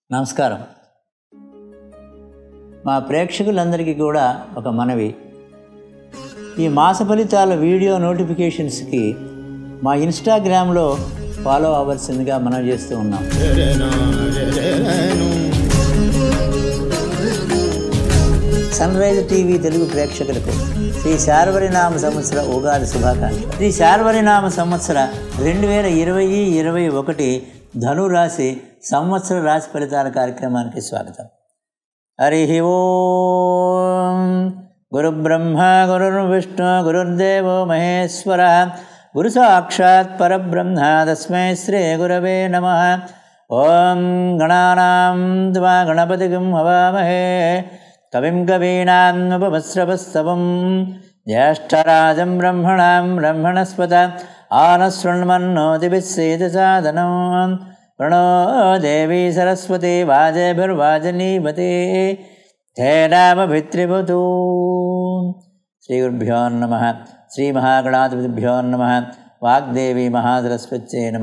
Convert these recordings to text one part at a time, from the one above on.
నమస్కారం మా ప్రేక్షకులందరికీ కూడా ఒక మనవి ఈ మాస ఫలితాల వీడియో నోటిఫికేషన్స్కి మా ఇన్స్టాగ్రామ్లో ఫాలో అవ్వాల్సిందిగా మనం చేస్తూ ఉన్నాం సన్ రైజ్ టీవీ తెలుగు ప్రేక్షకులకు శ్రీ శార్వరినామ సంవత్సర ఉగాది శుభాకాంక్షలు శ్రీ శార్వరినామ సంవత్సర రెండు వేల ఇరవై ఇరవై ఒకటి ధనురాశి సంవత్సర రాశి ఫలితాల కార్యక్రమానికి స్వాగతం హరి ఓం గురు బ్రహ్మ గురుర్విష్ణు గురుర్దేవో మహేశ్వర గురు సాక్షాత్ పరబ్రహ్మ తస్మై శ్రీ గురవే నమ ఓం గణానాం త్వా గణపతిగం హవామహే కవిం కవీనాముపమశ్రవస్తవం జ్యేష్ఠరాజం బ్రహ్మణాం బ్రహ్మణస్పత ఆనశృణ్మన్నోతిభిస్సేదసాదనం ప్రణో దేవీ సరస్వతి వాజేభిర్వాజనీవతే హే రామభిత్రివతూ శ్రీగురుభ్యో నమ శ్రీమహాగణాధిపతిభ్యో నమ వాగ్దేవి మహాసరస్వత్యై నమ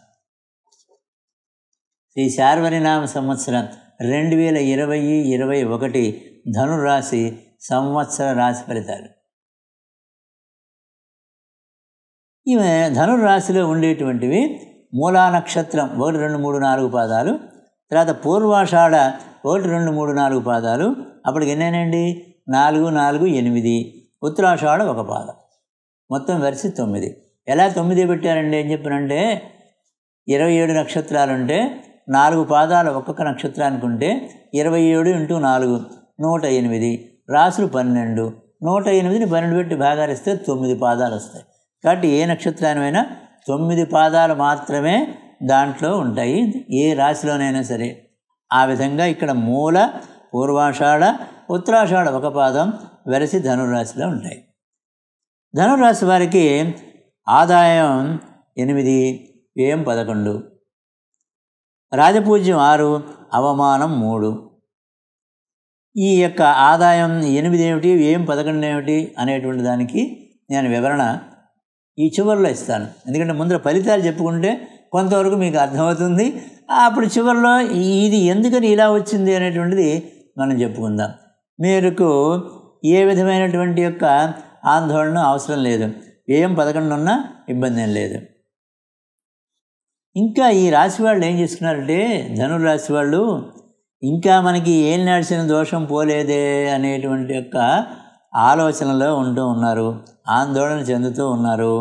శ్రీ శార్వరినామ సంవత్సరం రెండు వేల ఇరవై ఇరవై ఒకటి ధనురాశి సంవత్సర రాశి ఫలితాలు ఈమె ధనురాశిలో ఉండేటువంటివి మూలా నక్షత్రం ఒకటి రెండు మూడు నాలుగు పాదాలు తర్వాత పూర్వాషాఢ ఒకటి రెండు మూడు నాలుగు పాదాలు అప్పటికి ఎన్నేనండి నాలుగు నాలుగు ఎనిమిది ఉత్తరాషాఢ ఒక పాదం మొత్తం వరిసి తొమ్మిది ఎలా తొమ్మిది పెట్టారండి ఏం చెప్పానంటే ఇరవై ఏడు నక్షత్రాలు ఉంటే నాలుగు పాదాలు ఒక్కొక్క నక్షత్రానికి ఉంటే ఇరవై ఏడు ఇంటూ నాలుగు నూట ఎనిమిది రాసులు పన్నెండు నూట ఎనిమిదిని పన్నెండు పెట్టి భాగాలిస్తే తొమ్మిది పాదాలు వస్తాయి కాబట్టి ఏ నక్షత్రానిమైనా తొమ్మిది పాదాలు మాత్రమే దాంట్లో ఉంటాయి ఏ రాశిలోనైనా సరే ఆ విధంగా ఇక్కడ మూల పూర్వాషాఢ ఉత్తరాషాఢ ఒక పాదం వెరసి ధనురాశిలో ఉంటాయి ధనురాశి వారికి ఆదాయం ఎనిమిది వ్యయం పదకొండు రాజపూజ్యం ఆరు అవమానం మూడు ఈ యొక్క ఆదాయం ఎనిమిది ఏమిటి వ్యయం పదకొండు ఏమిటి అనేటువంటి దానికి నేను వివరణ ఈ చివరిలో ఇస్తాను ఎందుకంటే ముందర ఫలితాలు చెప్పుకుంటే కొంతవరకు మీకు అర్థమవుతుంది అప్పుడు చివరిలో ఇది ఎందుకని ఇలా వచ్చింది అనేటువంటిది మనం చెప్పుకుందాం మీకు ఏ విధమైనటువంటి యొక్క ఆందోళన అవసరం లేదు వ్యయం పదకొండు ఉన్నా ఇబ్బంది ఏం లేదు ఇంకా ఈ రాశి వాళ్ళు ఏం చేసుకున్నారంటే ధనురాశి వాళ్ళు ఇంకా మనకి ఏం నడిచిన దోషం పోలేదే అనేటువంటి యొక్క ఆలోచనలో ఉంటూ ఉన్నారు ఆందోళన చెందుతూ ఉన్నారు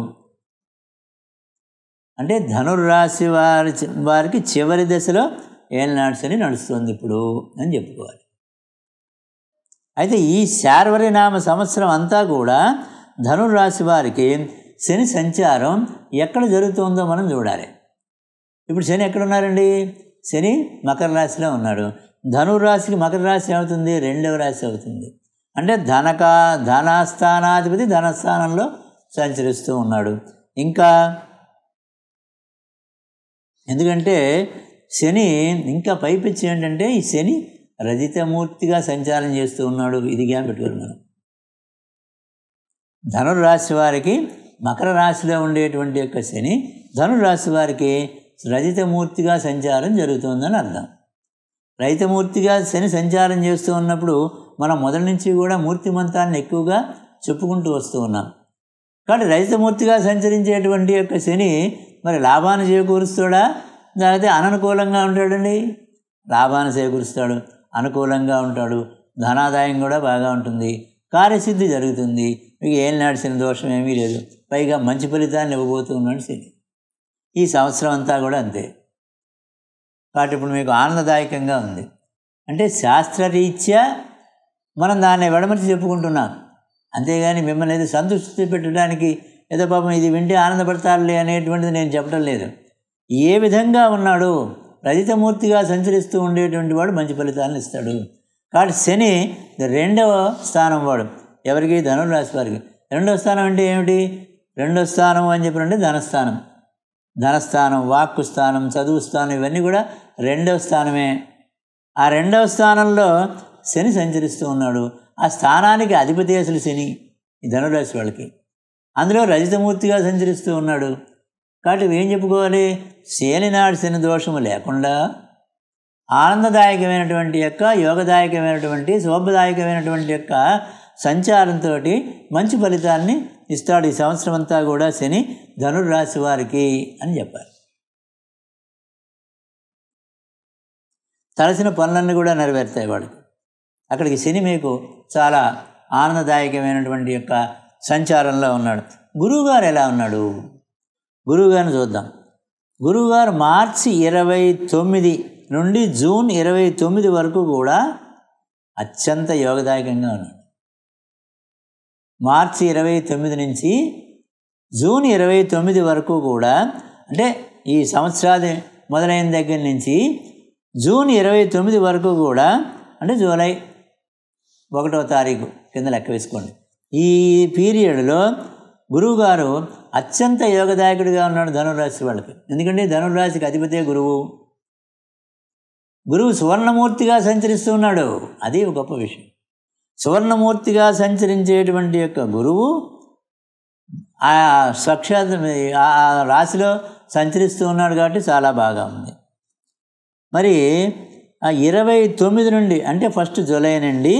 అంటే ధనుర్రాశి వారి వారికి చివరి దశలో ఏలినాడ్సని నడుస్తుంది ఇప్పుడు అని చెప్పుకోవాలి అయితే ఈ శార్వరినామ సంవత్సరం అంతా కూడా ధనుర్రాశి వారికి శని సంచారం ఎక్కడ జరుగుతుందో మనం చూడాలి ఇప్పుడు శని ఎక్కడ ఉన్నారండి శని మకర రాశిలో ఉన్నాడు ధనురాశికి మకర రాశి అవుతుంది రెండవ రాశి అవుతుంది అంటే ధనక ధనస్థానాధిపతి ధనస్థానంలో సంచరిస్తూ ఉన్నాడు ఇంకా ఎందుకంటే శని ఇంకా పైపిచ్చి ఏంటంటే ఈ శని రజితమూర్తిగా సంచారం చేస్తూ ఉన్నాడు ఇదిగా పెట్టుకోరు మనం ధనుర్రాశి వారికి మకర రాశిలో ఉండేటువంటి యొక్క శని ధనుర్రాశి వారికి రజితమూర్తిగా సంచారం జరుగుతుందని అర్థం రజితమూర్తిగా శని సంచారం చేస్తూ ఉన్నప్పుడు మనం మొదటి నుంచి కూడా మూర్తిమంతాన్ని ఎక్కువగా చెప్పుకుంటూ వస్తూ ఉన్నాం కాబట్టి రజితమూర్తిగా సంచరించేటువంటి యొక్క శని మరి లాభాన్ని చేకూరుస్తాడా లేకపోతే అననుకూలంగా ఉంటాడండి లాభాన్ని చేకూరుస్తాడు అనుకూలంగా ఉంటాడు ధనాదాయం కూడా బాగా ఉంటుంది కార్యసిద్ధి జరుగుతుంది మీకు ఏం నడిచిన దోషం ఏమీ లేదు పైగా మంచి ఫలితాన్ని ఇవ్వబోతూ ఉన్నాడు శని ఈ సంవత్సరం అంతా కూడా అంతే కాబట్టి ఇప్పుడు మీకు ఆనందదాయకంగా ఉంది అంటే శాస్త్రరీత్యా మనం దాన్ని విడమర్చి చెప్పుకుంటున్నాం అంతేగాని మిమ్మల్ని ఏదో సంతృప్తి పెట్టడానికి ఏదో పాపం ఇది వింటే ఆనందపడతారులే అనేటువంటిది నేను చెప్పడం లేదు ఏ విధంగా ఉన్నాడు రజితమూర్తిగా సంచరిస్తూ ఉండేటువంటి వాడు మంచి ఫలితాలను ఇస్తాడు కాబట్టి శని రెండవ స్థానం వాడు ఎవరికి ధనుర్రాశి వారికి రెండవ స్థానం అంటే ఏమిటి రెండవ స్థానం అని చెప్పినంటే ధనస్థానం ధనస్థానం వాక్కు స్థానం చదువు స్థానం ఇవన్నీ కూడా రెండవ స్థానమే ఆ రెండవ స్థానంలో శని సంచరిస్తూ ఉన్నాడు ఆ స్థానానికి అధిపతి అసలు శని ఈ ధనురాశి వాళ్ళకి అందులో రజితమూర్తిగా సంచరిస్తూ ఉన్నాడు కాబట్టి ఏం చెప్పుకోవాలి శని నాడు శని దోషము లేకుండా ఆనందదాయకమైనటువంటి యొక్క యోగదాయకమైనటువంటి శుభదాయకమైనటువంటి యొక్క సంచారంతో మంచి ఫలితాన్ని ఇస్తాడు ఈ సంవత్సరం అంతా కూడా శని ధనుర్రాశి వారికి అని చెప్పారు తలసిన పనులన్నీ కూడా నెరవేరుతాయి వాడికి అక్కడికి శని మీకు చాలా ఆనందదాయకమైనటువంటి యొక్క సంచారంలో ఉన్నాడు గురువుగారు ఎలా ఉన్నాడు గురువుగారిని చూద్దాం గురువుగారు మార్చి ఇరవై తొమ్మిది నుండి జూన్ ఇరవై తొమ్మిది వరకు కూడా అత్యంత యోగదాయకంగా ఉన్నాడు మార్చి ఇరవై తొమ్మిది నుంచి జూన్ ఇరవై తొమ్మిది వరకు కూడా అంటే ఈ సంవత్సరాది మొదలైన దగ్గర నుంచి జూన్ ఇరవై తొమ్మిది వరకు కూడా అంటే జూలై ఒకటో తారీఖు కింద లెక్క వేసుకోండి ఈ పీరియడ్లో గురువుగారు అత్యంత యోగదాయకుడిగా ఉన్నాడు ధనురాశి వాళ్ళకి ఎందుకంటే ధనురాశికి అధిపతే గురువు గురువు సువర్ణమూర్తిగా సంచరిస్తూ ఉన్నాడు అది ఒక గొప్ప విషయం సువర్ణమూర్తిగా సంచరించేటువంటి యొక్క గురువు ఆ సాక్షాత్ ఆ రాశిలో సంచరిస్తూ ఉన్నాడు కాబట్టి చాలా బాగా ఉంది మరి ఆ ఇరవై తొమ్మిది నుండి అంటే ఫస్ట్ జూలై నుండి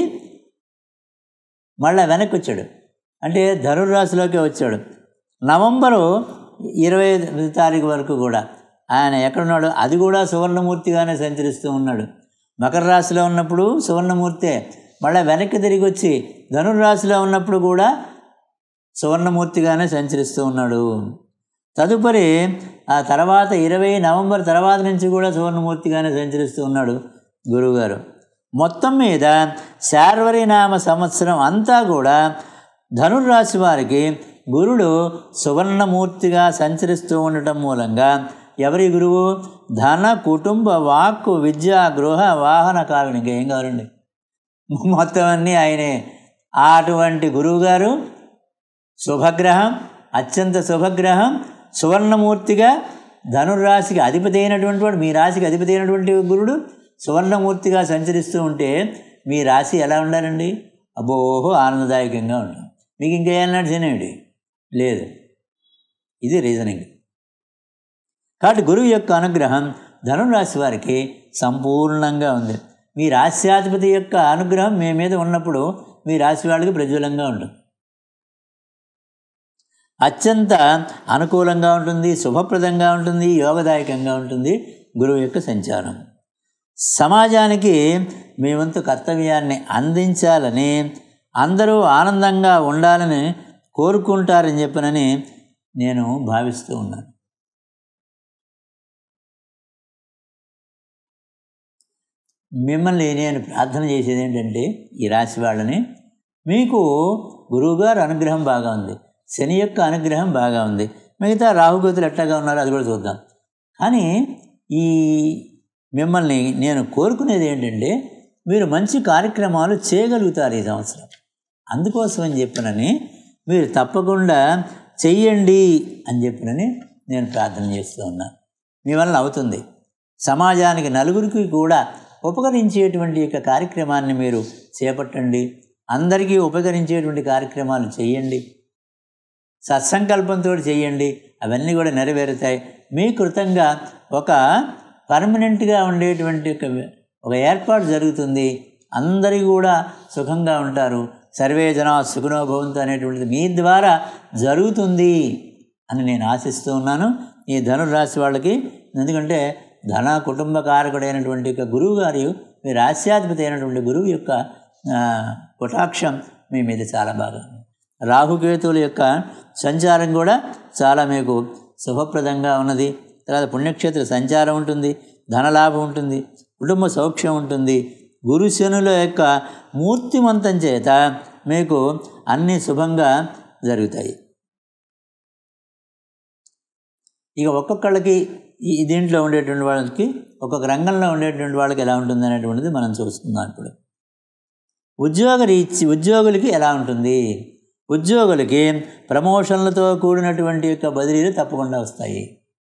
మళ్ళీ వెనక్కి వచ్చాడు అంటే ధనుర్రాశిలోకి వచ్చాడు నవంబరు ఇరవై తారీఖు వరకు కూడా ఆయన ఎక్కడున్నాడు అది కూడా సువర్ణమూర్తిగానే సంచరిస్తూ ఉన్నాడు మకర రాశిలో ఉన్నప్పుడు సువర్ణమూర్తే మళ్ళీ వెనక్కి తిరిగి వచ్చి ధనుర్రాశిలో ఉన్నప్పుడు కూడా సువర్ణమూర్తిగానే సంచరిస్తూ ఉన్నాడు తదుపరి ఆ తర్వాత ఇరవై నవంబర్ తర్వాత నుంచి కూడా సువర్ణమూర్తిగానే సంచరిస్తూ ఉన్నాడు గురువుగారు మొత్తం మీద శార్వరినామ సంవత్సరం అంతా కూడా ధనుర్రాశి వారికి గురుడు సువర్ణమూర్తిగా సంచరిస్తూ ఉండటం మూలంగా ఎవరి గురువు ధన కుటుంబ వాక్కు విద్య గృహ వాహన కారణం ఇంకా ఏం కావాలండి మొత్తం అన్నీ ఆయనే అటువంటి గురువుగారు శుభగ్రహం అత్యంత శుభగ్రహం సువర్ణమూర్తిగా ధనుర్రాశికి అధిపతి అయినటువంటి వాడు మీ రాశికి అధిపతి అయినటువంటి గురుడు సువర్ణమూర్తిగా సంచరిస్తూ ఉంటే మీ రాశి ఎలా ఉండాలండి అబ్బోహో ఆనందదాయకంగా ఉంటాం మీకు ఇంకా ఏమన్నాడు శనివిడి లేదు ఇది రీజనింగ్ కాబట్టి గురువు యొక్క అనుగ్రహం ధనురాశి వారికి సంపూర్ణంగా ఉంది మీ రాశ్యాధిపతి యొక్క అనుగ్రహం మీ మీద ఉన్నప్పుడు మీ రాశి వాళ్ళకి ప్రజ్వలంగా ఉంటుంది అత్యంత అనుకూలంగా ఉంటుంది శుభప్రదంగా ఉంటుంది యోగదాయకంగా ఉంటుంది గురువు యొక్క సంచారం సమాజానికి మీ వంతు కర్తవ్యాన్ని అందించాలని అందరూ ఆనందంగా ఉండాలని కోరుకుంటారని చెప్పనని నేను భావిస్తూ ఉన్నాను మిమ్మల్ని నేను ప్రార్థన చేసేది ఏంటంటే ఈ రాశి వాళ్ళని మీకు గురువుగారు అనుగ్రహం బాగా ఉంది శని యొక్క అనుగ్రహం బాగా ఉంది మిగతా రాహుగతులు ఎట్లాగా ఉన్నారో అది కూడా చూద్దాం కానీ ఈ మిమ్మల్ని నేను కోరుకునేది ఏంటంటే మీరు మంచి కార్యక్రమాలు చేయగలుగుతారు ఈ సంవత్సరం అందుకోసం అని చెప్పినని మీరు తప్పకుండా చెయ్యండి అని చెప్పినని నేను ప్రార్థన చేస్తూ ఉన్నాను మీ వల్ల అవుతుంది సమాజానికి నలుగురికి కూడా ఉపకరించేటువంటి యొక్క కార్యక్రమాన్ని మీరు చేపట్టండి అందరికీ ఉపకరించేటువంటి కార్యక్రమాలు చేయండి సత్సంకల్పంతో చేయండి అవన్నీ కూడా నెరవేరుతాయి మీ కృతంగా ఒక పర్మనెంట్గా ఉండేటువంటి ఒక ఒక ఏర్పాటు జరుగుతుంది అందరికీ కూడా సుఖంగా ఉంటారు సర్వే జన సుఖనో భవంతు అనేటువంటిది మీ ద్వారా జరుగుతుంది అని నేను ఆశిస్తూ ఉన్నాను ఈ ధనుర్రాశి వాళ్ళకి ఎందుకంటే ధన కుటుంబ కారకుడైనటువంటి యొక్క గురువు గారి మీ రాశ్యాధిపతి అయినటువంటి గురువు యొక్క కుటాక్షం మీ మీద చాలా బాగా రాహుకేతువుల యొక్క సంచారం కూడా చాలా మీకు శుభప్రదంగా ఉన్నది తర్వాత పుణ్యక్షేత్ర సంచారం ఉంటుంది ధనలాభం ఉంటుంది కుటుంబ సౌఖ్యం ఉంటుంది గురుశనుల యొక్క మూర్తిమంతం చేత మీకు అన్నీ శుభంగా జరుగుతాయి ఇక ఒక్కొక్కళ్ళకి ఈ దీంట్లో ఉండేటువంటి వాళ్ళకి ఒక్కొక్క రంగంలో ఉండేటువంటి వాళ్ళకి ఎలా ఉంటుంది అనేటువంటిది మనం చూస్తున్నాం ఇప్పుడు ఉద్యోగ రీచి ఉద్యోగులకి ఎలా ఉంటుంది ఉద్యోగులకి ప్రమోషన్లతో కూడినటువంటి యొక్క బదిలీలు తప్పకుండా వస్తాయి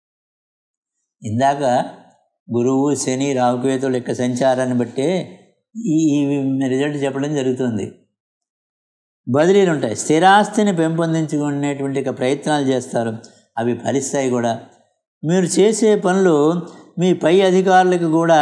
ఇందాక గురువు శని రాహుకేతుల యొక్క సంచారాన్ని బట్టే ఈ ఈ రిజల్ట్ చెప్పడం జరుగుతుంది బదిలీలు ఉంటాయి స్థిరాస్తిని పెంపొందించుకునేటువంటి యొక్క ప్రయత్నాలు చేస్తారు అవి ఫలిస్తాయి కూడా మీరు చేసే పనులు మీ పై అధికారులకు కూడా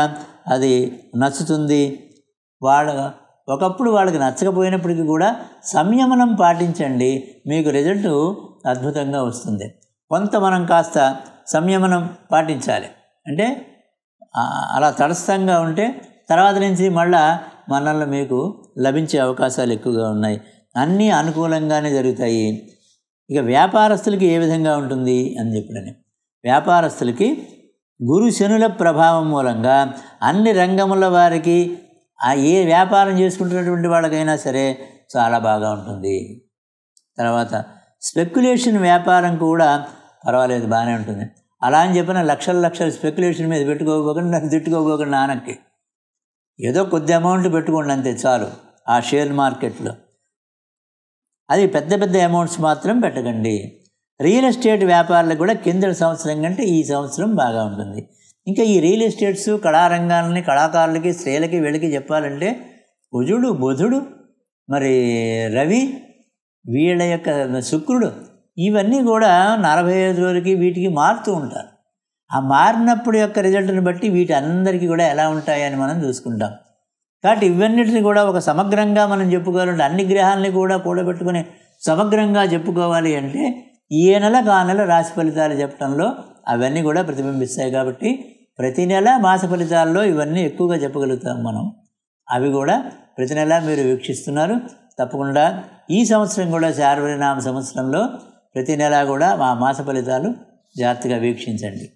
అది నచ్చుతుంది వాళ్ళ ఒకప్పుడు వాళ్ళకి నచ్చకపోయినప్పటికీ కూడా సంయమనం పాటించండి మీకు రిజల్ట్ అద్భుతంగా వస్తుంది కొంత మనం కాస్త సంయమనం పాటించాలి అంటే ఆ, అలా తటస్థంగా ఉంటే తర్వాత నుంచి మళ్ళా మనల్లో మీకు లభించే అవకాశాలు ఎక్కువగా ఉన్నాయి అన్నీ అనుకూలంగానే జరుగుతాయి ఇక వ్యాపారస్తులకి ఏ విధంగా ఉంటుంది అని చెప్పడని వ్యాపారస్తులకి గురు శనుల ప్రభావం మూలంగా అన్ని రంగముల వారికి ఆ ఏ వ్యాపారం చేసుకుంటున్నటువంటి వాళ్ళకైనా సరే చాలా బాగా ఉంటుంది తర్వాత స్పెక్యులేషన్ వ్యాపారం కూడా పర్వాలేదు బాగానే ఉంటుంది అలా అని చెప్పిన లక్షల లక్షల స్పెక్యులేషన్ మీద పెట్టుకోకపోకుండా నన్ను తిట్టుకోకపోకుండా నాన్నకి ఏదో కొద్ది అమౌంట్ పెట్టుకోండి అంతే చాలు ఆ షేర్ మార్కెట్లో అది పెద్ద పెద్ద అమౌంట్స్ మాత్రం పెట్టకండి రియల్ ఎస్టేట్ వ్యాపారులకు కూడా కిందటి సంవత్సరం కంటే ఈ సంవత్సరం బాగా ఉంటుంది ఇంకా ఈ రియల్ ఎస్టేట్స్ కళారంగాలని కళాకారులకి స్త్రీలకి వీళ్ళకి చెప్పాలంటే కుజుడు బుధుడు మరి రవి వీళ్ళ యొక్క శుక్రుడు ఇవన్నీ కూడా నలభై ఐదు రోజులకి వీటికి మారుతూ ఉంటారు ఆ మారినప్పుడు యొక్క రిజల్ట్ని బట్టి వీటి అందరికీ కూడా ఎలా ఉంటాయని మనం చూసుకుంటాం కాబట్టి ఇవన్నిటిని కూడా ఒక సమగ్రంగా మనం చెప్పుకోవాలంటే అన్ని గ్రహాలని కూడా కూడబెట్టుకుని సమగ్రంగా చెప్పుకోవాలి అంటే ఏ నెల ఆ నెల రాశి ఫలితాలు చెప్పడంలో అవన్నీ కూడా ప్రతిబింబిస్తాయి కాబట్టి ప్రతి నెల మాస ఫలితాల్లో ఇవన్నీ ఎక్కువగా చెప్పగలుగుతాం మనం అవి కూడా ప్రతి నెల మీరు వీక్షిస్తున్నారు తప్పకుండా ఈ సంవత్సరం కూడా శార్వరినామ సంవత్సరంలో ప్రతి నెల కూడా మా మాస ఫలితాలు జాగ్రత్తగా వీక్షించండి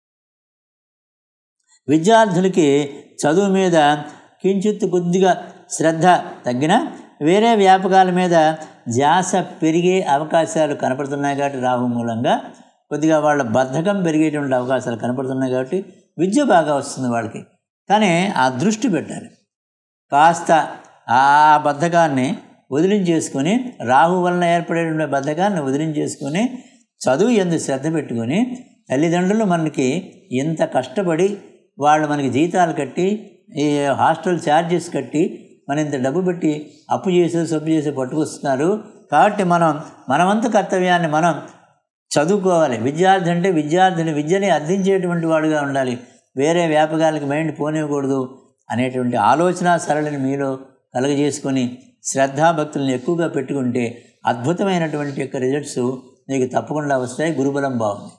విద్యార్థులకి చదువు మీద కించిత్ కొద్దిగా శ్రద్ధ తగ్గిన వేరే వ్యాపకాల మీద ధ్యాస పెరిగే అవకాశాలు కనపడుతున్నాయి కాబట్టి రాహు మూలంగా కొద్దిగా వాళ్ళ బద్ధకం పెరిగేటువంటి అవకాశాలు కనపడుతున్నాయి కాబట్టి విద్య బాగా వస్తుంది వాళ్ళకి కానీ ఆ దృష్టి పెట్టాలి కాస్త ఆ బద్ధకాన్ని వదిలించేసుకొని రాహు వలన ఏర్పడేటువంటి బద్ధకాన్ని వదిలించేసుకొని చదువు ఎందు శ్రద్ధ పెట్టుకొని తల్లిదండ్రులు మనకి ఇంత కష్టపడి వాళ్ళు మనకి జీతాలు కట్టి ఈ హాస్టల్ ఛార్జెస్ కట్టి మన ఇంత డబ్బు పెట్టి అప్పు చేసి సబ్బు చేసి పట్టుకొస్తున్నారు కాబట్టి మనం మనవంతు కర్తవ్యాన్ని మనం చదువుకోవాలి విద్యార్థి అంటే విద్యార్థిని విద్యని అర్థించేటువంటి వాడుగా ఉండాలి వేరే వ్యాపకాలకు మైండ్ పోనివ్వకూడదు అనేటువంటి ఆలోచన సరళిని మీలో కలగజేసుకొని శ్రద్ధాభక్తులను ఎక్కువగా పెట్టుకుంటే అద్భుతమైనటువంటి యొక్క రిజల్ట్స్ నీకు తప్పకుండా వస్తాయి గురుబలం బాగుంది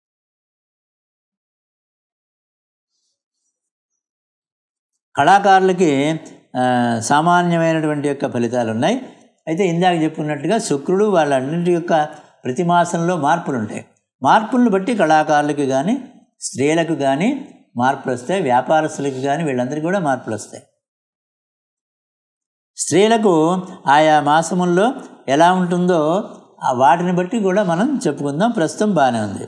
కళాకారులకి ఆ, సామాన్యమైనటువంటి యొక్క ఫలితాలు ఉన్నాయి అయితే ఇందాక చెప్పుకున్నట్టుగా శుక్రుడు వాళ్ళన్నింటి యొక్క ప్రతి మాసంలో మార్పులు ఉంటాయి మార్పులను బట్టి కళాకారులకు కానీ స్త్రీలకు కానీ మార్పులు వస్తాయి వ్యాపారస్తులకు కానీ వీళ్ళందరికీ కూడా మార్పులు వస్తాయి స్త్రీలకు ఆయా మాసముల్లో ఎలా ఉంటుందో ఆ వాటిని బట్టి కూడా మనం చెప్పుకుందాం ప్రస్తుతం బాగానే ఉంది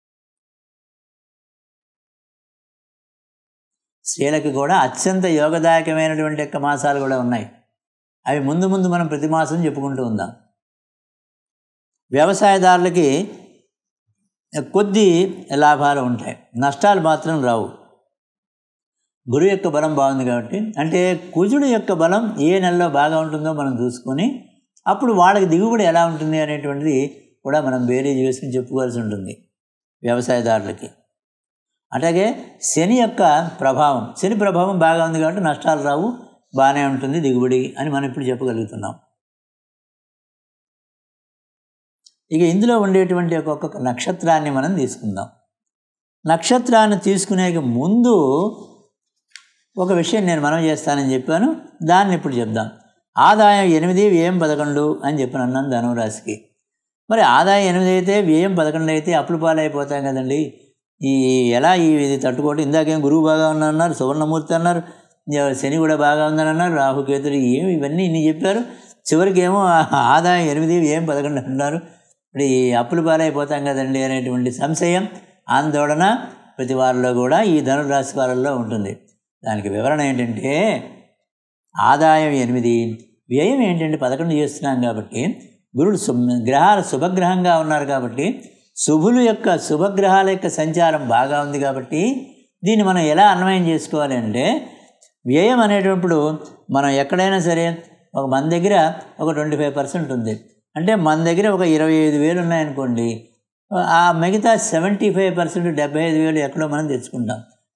స్త్రీలకు కూడా అత్యంత యోగదాయకమైనటువంటి యొక్క మాసాలు కూడా ఉన్నాయి అవి ముందు ముందు మనం ప్రతి మాసం చెప్పుకుంటూ ఉందాం వ్యవసాయదారులకి కొద్ది లాభాలు ఉంటాయి నష్టాలు మాత్రం రావు గురు యొక్క బలం బాగుంది కాబట్టి అంటే కుజుడు యొక్క బలం ఏ నెలలో బాగా ఉంటుందో మనం చూసుకొని అప్పుడు వాళ్ళకి దిగుబడి ఎలా ఉంటుంది అనేటువంటిది కూడా మనం బేరీజ్ వేసుకుని చెప్పుకోవాల్సి ఉంటుంది వ్యవసాయదారులకి అట్లాగే శని యొక్క ప్రభావం శని ప్రభావం బాగా ఉంది కాబట్టి నష్టాలు రావు బాగానే ఉంటుంది దిగుబడి అని మనం ఇప్పుడు చెప్పగలుగుతున్నాం ఇక ఇందులో ఉండేటువంటి ఒక్కొక్క నక్షత్రాన్ని మనం తీసుకుందాం నక్షత్రాన్ని తీసుకునే ముందు ఒక విషయం నేను మనం చేస్తానని చెప్పాను దాన్ని ఇప్పుడు చెప్దాం ఆదాయం ఎనిమిది వ్యయం పదకొండు అని చెప్పిన అన్నాను ధనురాశికి మరి ఆదాయం ఎనిమిది అయితే వ్యయం పదకొండు అయితే అప్పులు పాలైపోతాం కదండి ఈ ఎలా ఈ ఇది తట్టుకోవటం ఇందాకేం గురువు బాగా ఉన్నారన్నారు సువర్ణమూర్తి అన్నారు ఇంకా శని కూడా బాగా ఉందని అన్నారు రాహుకేతుడు ఏమి ఇవన్నీ ఇన్ని చెప్పారు చివరికి ఏమో ఆదాయం ఎనిమిది ఏం పదకొండు అన్నారు ఇప్పుడు ఈ అప్పులు పాలైపోతాం కదండి అనేటువంటి సంశయం ఆందోళన ప్రతి వారిలో కూడా ఈ ధనురాశి వారిలో ఉంటుంది దానికి వివరణ ఏంటంటే ఆదాయం ఎనిమిది వ్యయం ఏంటంటే పదకొండు చేస్తున్నాం కాబట్టి గురుడు శు గ్రహాలు శుభగ్రహంగా ఉన్నారు కాబట్టి శుభులు యొక్క శుభగ్రహాల యొక్క సంచారం బాగా ఉంది కాబట్టి దీన్ని మనం ఎలా అన్వయం చేసుకోవాలి అంటే వ్యయం అనేటప్పుడు మనం ఎక్కడైనా సరే ఒక మన దగ్గర ఒక ట్వంటీ ఫైవ్ పర్సెంట్ ఉంది అంటే మన దగ్గర ఒక ఇరవై ఐదు వేలు ఉన్నాయనుకోండి ఆ మిగతా సెవెంటీ ఫైవ్ పర్సెంట్ డెబ్బై ఐదు వేలు ఎక్కడో మనం తెచ్చుకుంటాం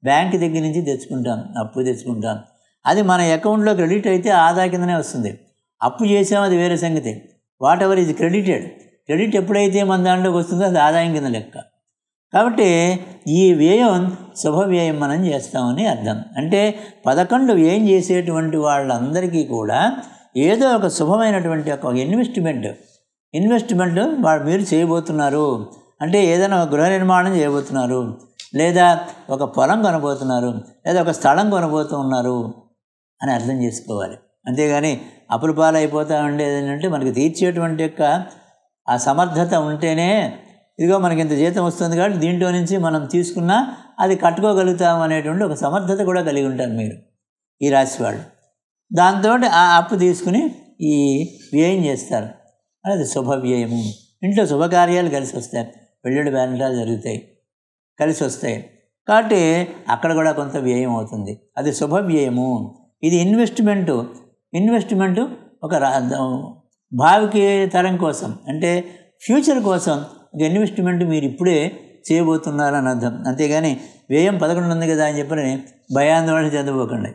బ్యాంక్ దగ్గర నుంచి తెచ్చుకుంటాం అప్పు తెచ్చుకుంటాం అది మన అకౌంట్లో క్రెడిట్ అయితే ఆదా కిందనే వస్తుంది అప్పు చేసాం అది వేరే సంగతి వాట్ ఎవర్ ఇది క్రెడిటెడ్ క్రెడిట్ ఎప్పుడైతే మన దాంట్లోకి వస్తుందో అది ఆదాయం కింద లెక్క కాబట్టి ఈ వ్యయం శుభ వ్యయం మనం చేస్తామని అర్థం అంటే పదకొండు వ్యయం చేసేటువంటి వాళ్ళందరికీ కూడా ఏదో ఒక శుభమైనటువంటి ఒక ఇన్వెస్ట్మెంట్ ఇన్వెస్ట్మెంట్ వాళ్ళు మీరు చేయబోతున్నారు అంటే ఏదైనా ఒక గృహ నిర్మాణం చేయబోతున్నారు లేదా ఒక పొలం కొనబోతున్నారు లేదా ఒక స్థలం కొనబోతూ ఉన్నారు అని అర్థం చేసుకోవాలి అంతేగాని అప్పుల పాలైపోతా ఉండేది ఏంటంటే మనకి తీర్చేటువంటి యొక్క ఆ సమర్థత ఉంటేనే ఇదిగో మనకి ఇంత జీతం వస్తుంది కాబట్టి దీంట్లో నుంచి మనం తీసుకున్నా అది కట్టుకోగలుగుతాం అనేటువంటి ఒక సమర్థత కూడా కలిగి ఉంటారు మీరు ఈ రాశి వాళ్ళు దాంతో ఆ అప్పు తీసుకుని ఈ వ్యయం చేస్తారు అది శుభ వ్యయము ఇంట్లో శుభకార్యాలు కలిసి వస్తాయి పెళ్ళిళ్ళు బ్యానటాలు జరుగుతాయి కలిసి వస్తాయి కాబట్టి అక్కడ కూడా కొంత వ్యయం అవుతుంది అది శుభ వ్యయము ఇది ఇన్వెస్ట్మెంటు ఇన్వెస్ట్మెంటు ఒక రా భావికి తరం కోసం అంటే ఫ్యూచర్ కోసం ఒక ఇన్వెస్ట్మెంట్ మీరు ఇప్పుడే చేయబోతున్నారని అర్థం అంతేగాని వ్యయం పదకొండు ఉంది కదా అని చెప్పని భయాందోళన చెందబోకండి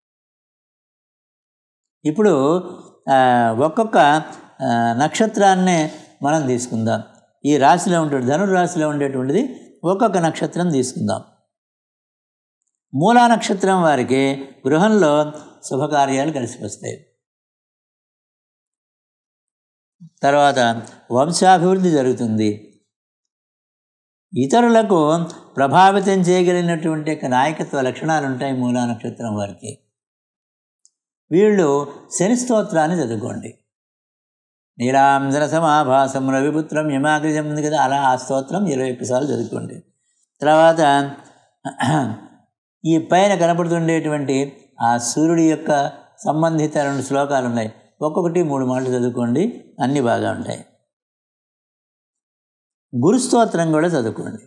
ఇప్పుడు ఒక్కొక్క నక్షత్రాన్నే మనం తీసుకుందాం ఈ రాశిలో ఉండే ధనుర్రాశిలో ఉండేటువంటిది ఒక్కొక్క నక్షత్రం తీసుకుందాం మూలా నక్షత్రం వారికి గృహంలో శుభకార్యాలు కలిసి వస్తాయి తర్వాత వంశాభివృద్ధి జరుగుతుంది ఇతరులకు ప్రభావితం చేయగలిగినటువంటి యొక్క నాయకత్వ లక్షణాలు ఉంటాయి మూలా నక్షత్రం వారికి వీళ్ళు శని స్తోత్రాన్ని చదువుకోండి నీలాంజన సమాభాసం రవిపుత్రం యమాగ్రజం ఉంది కదా అలా ఆ స్తోత్రం ఇరవై ఒక్కసార్లు చదువుకోండి తర్వాత ఈ పైన కనపడుతుండేటువంటి ఆ సూర్యుడి యొక్క సంబంధిత రెండు శ్లోకాలు ఉన్నాయి ఒక్కొక్కటి మూడు మాటలు చదువుకోండి అన్నీ బాగా ఉంటాయి గురుస్తోత్రం కూడా చదువుకోండి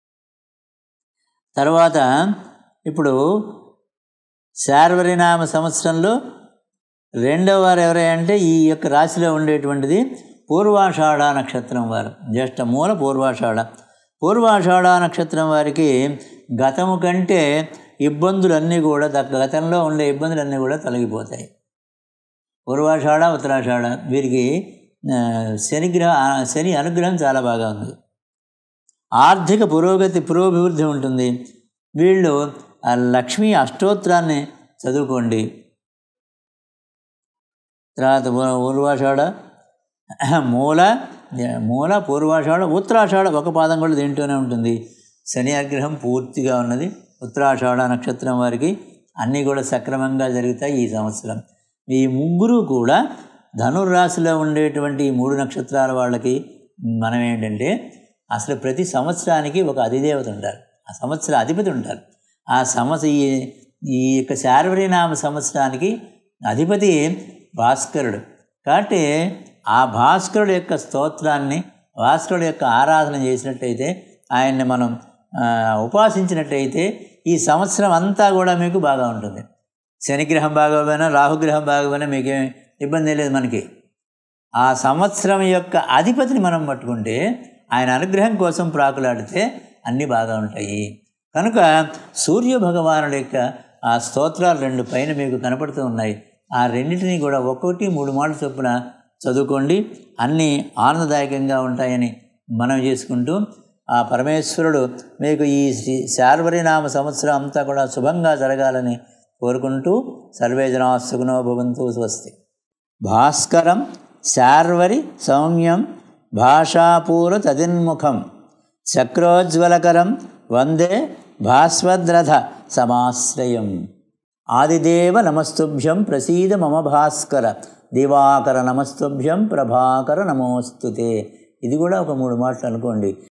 తర్వాత ఇప్పుడు శార్వరినామ సంవత్సరంలో రెండవ వారు ఎవరంటే ఈ యొక్క రాశిలో ఉండేటువంటిది పూర్వాషాఢ నక్షత్రం వారు జ్యేష్ఠ మూల పూర్వాషాఢ పూర్వాషాఢ నక్షత్రం వారికి గతము కంటే ఇబ్బందులన్నీ కూడా గతంలో ఉండే ఇబ్బందులన్నీ కూడా తొలగిపోతాయి పూర్వాషాఢ ఉత్తరాషాఢ వీరికి శనిగ్రహ శని అనుగ్రహం చాలా బాగా ఉంది ఆర్థిక పురోగతి పురోభివృద్ధి ఉంటుంది వీళ్ళు ఆ లక్ష్మీ అష్టోత్తరాన్ని చదువుకోండి తర్వాత పూర్వాషాఢ మూల మూల పూర్వాషాఢ ఉత్తరాషాఢ ఒక పాదం కూడా దీంట్లోనే ఉంటుంది శని అనుగ్రహం పూర్తిగా ఉన్నది ఉత్తరాషాఢ నక్షత్రం వారికి అన్నీ కూడా సక్రమంగా జరుగుతాయి ఈ సంవత్సరం ఈ ముగ్గురు కూడా ధనుర్రాశిలో ఉండేటువంటి ఈ మూడు నక్షత్రాల వాళ్ళకి మనం ఏంటంటే అసలు ప్రతి సంవత్సరానికి ఒక అధిదేవత ఉంటారు ఆ సంవత్సర అధిపతి ఉంటారు ఆ సంవత్సర ఈ ఈ యొక్క శార్వరీనామ సంవత్సరానికి అధిపతి భాస్కరుడు కాబట్టి ఆ భాస్కరుడు యొక్క స్తోత్రాన్ని భాస్కరుడు యొక్క ఆరాధన చేసినట్టయితే ఆయన్ని మనం ఉపాసించినట్టయితే ఈ సంవత్సరం అంతా కూడా మీకు బాగా ఉంటుంది శనిగ్రహం బాగోపోయినా రాహుగ్రహం బాగోపోయినా మీకేం ఇబ్బంది లేదు మనకి ఆ సంవత్సరం యొక్క అధిపతిని మనం పట్టుకుంటే ఆయన అనుగ్రహం కోసం ప్రాకులాడితే అన్నీ బాగా ఉంటాయి కనుక సూర్య భగవానుడి యొక్క ఆ స్తోత్రాలు రెండు పైన మీకు కనపడుతూ ఉన్నాయి ఆ రెండింటినీ కూడా ఒక్కొక్కటి మూడు మాటలు చొప్పున చదువుకోండి అన్నీ ఆనందదాయకంగా ఉంటాయని మనం చేసుకుంటూ ఆ పరమేశ్వరుడు మీకు ఈ శార్వరినామ సంవత్సరం అంతా కూడా శుభంగా జరగాలని కోరుకుంటూ సర్వే జనా సుగుణో భవంతు స్వస్తి భాస్కరం శార్వరి సౌమ్యం భాషాపూర తదిన్ముఖం చక్రోజ్వలకరం వందే భాస్వద్రథ సమాశ్రయం ఆదిదేవ నమస్తుభ్యం ప్రసీద మమ భాస్కర దివాకర నమస్తుభ్యం ప్రభాకర నమోస్తుతే ఇది కూడా ఒక మూడు మాటలు అనుకోండి